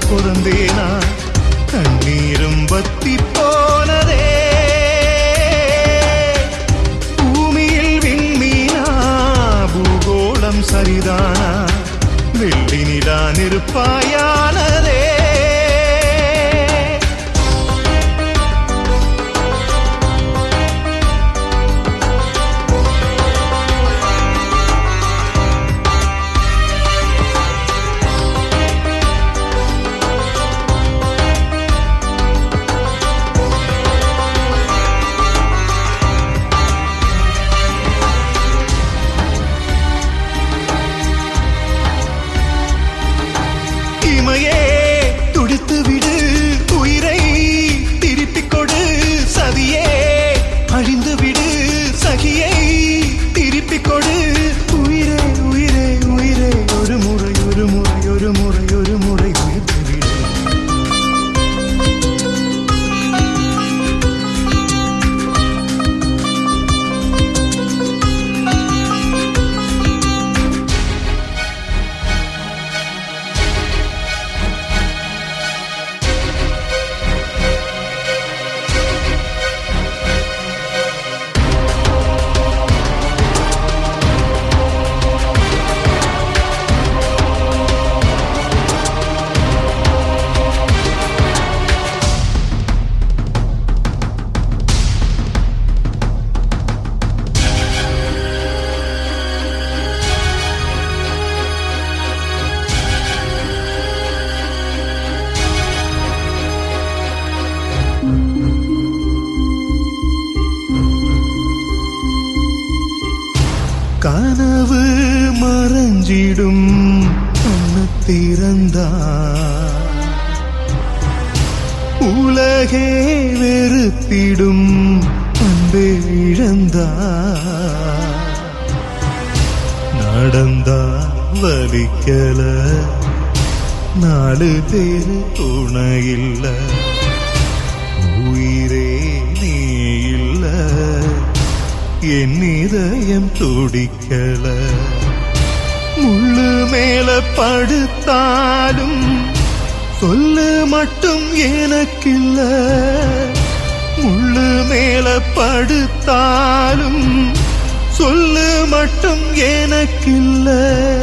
பிறந்தேனா கண்ணீரும் வத்தி போனதே பூமியில் விண்மீனா பூகோளம் சரிதானா வெள்ளி நிலா நெருப்பாயானதே இமையே துடித்து விடு உயிரை திருப்பிக் கொடு சதியே அழிந்து விடு சகியை திருப்பிக் கொடு உயிரே உயிரே உயிரே ஒரு முறை ஒரு முறை ஒரு முறை ஒரு முறை உயிர்த்து விடு கனவு மறைஞ்சிடும் கண்ணு திறந்தா உலகே வெறுத்திடும் அன்பே இழந்தா நடந்தா வலிக்கல நாலு பேரு துணையில்ல உயிரே நீ இல்ல என் இதயம் துடிக்கல முள்ளு மேல படுத்தாலும் சொல்லு மட்டும் எனக்கில்ல முள்ளு மேல படுத்தாலும் சொல்லு மட்டும் எனக்கில்ல